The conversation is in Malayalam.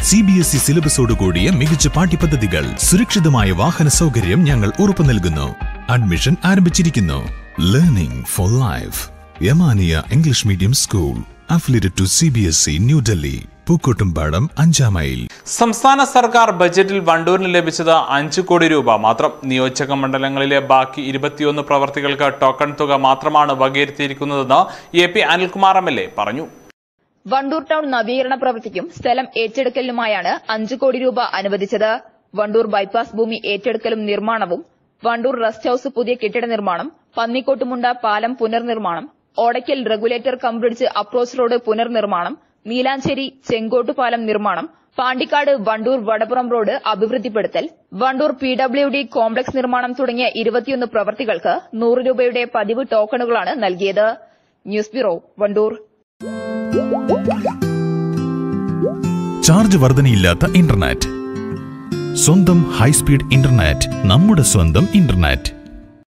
സി ബി എസ് ഇ സിലബസോട് കൂടിയ മികച്ച പാഠ്യപദ്ധതികൾ സുരക്ഷിതമായ വാഹന സൗകര്യം ഞങ്ങൾ ഉറപ്പു നൽകുന്നു അഡ്മിഷൻ ആരംഭിച്ചിരിക്കുന്നു learning for life Yamania English medium school affiliated to C B S E New Delhi Pookkottumpadam അഞ്ചാം മൈൽ സംസ്ഥാന സർക്കാർ ബജറ്റിൽ വണ്ടൂരിന് ലഭിച്ചത് അഞ്ച് കോടി രൂപ മാത്രം നിയോജക മണ്ഡലങ്ങളിലെ ബാക്കി ഇരുപത്തിയൊന്ന് പ്രവർത്തികൾക്ക് ടോക്കൺ തുക മാത്രമാണ് വകയിരുത്തിയിരിക്കുന്നതെന്ന് A P Anilkumar M L A പറഞ്ഞു വണ്ടൂർ ടൗൺ നവീകരണ പ്രവൃത്തിക്കും സ്ഥലം ഏറ്റെടുക്കലിനുമായാണ് അഞ്ചു കോടി രൂപ അനുവദിച്ചത് വണ്ടൂർ ബൈപ്പാസ് ഭൂമി ഏറ്റെടുക്കലും നിർമ്മാണവും വണ്ടൂർ റെസ്റ്റ് ഹൌസ് പുതിയ കെട്ടിട നിർമ്മാണം പന്നിക്കോട്ടുമുണ്ട പാലം പുനർനിർമ്മാണം Odakkal regulator cum bridge approach road പുനർനിർമ്മാണം നീലാഞ്ചേരി ചെങ്കോട്ടു പാലം നിർമ്മാണം പാണ്ടിക്കാട് വണ്ടൂർ വടപ്പുറം റോഡ് അഭിവൃദ്ധിപ്പെടുത്തൽ Wandoor P W D complex നിർമ്മാണം തുടങ്ങിയ ഇരുപത്തിയൊന്ന് പ്രവൃത്തികൾക്ക് നൂറ് രൂപയുടെ പതിവ് ടോക്കണുകളാണ് നൽകിയത് ന്യൂസ് ബ്യൂറോ വണ്ടൂർ ചാർജ് വർധനയില്ലാത്ത ഇന്റർനെറ്റ് സ്വന്തം ഹൈസ്പീഡ് ഇന്റർനെറ്റ് നമ്മുടെ സ്വന്തം ഇന്റർനെറ്റ്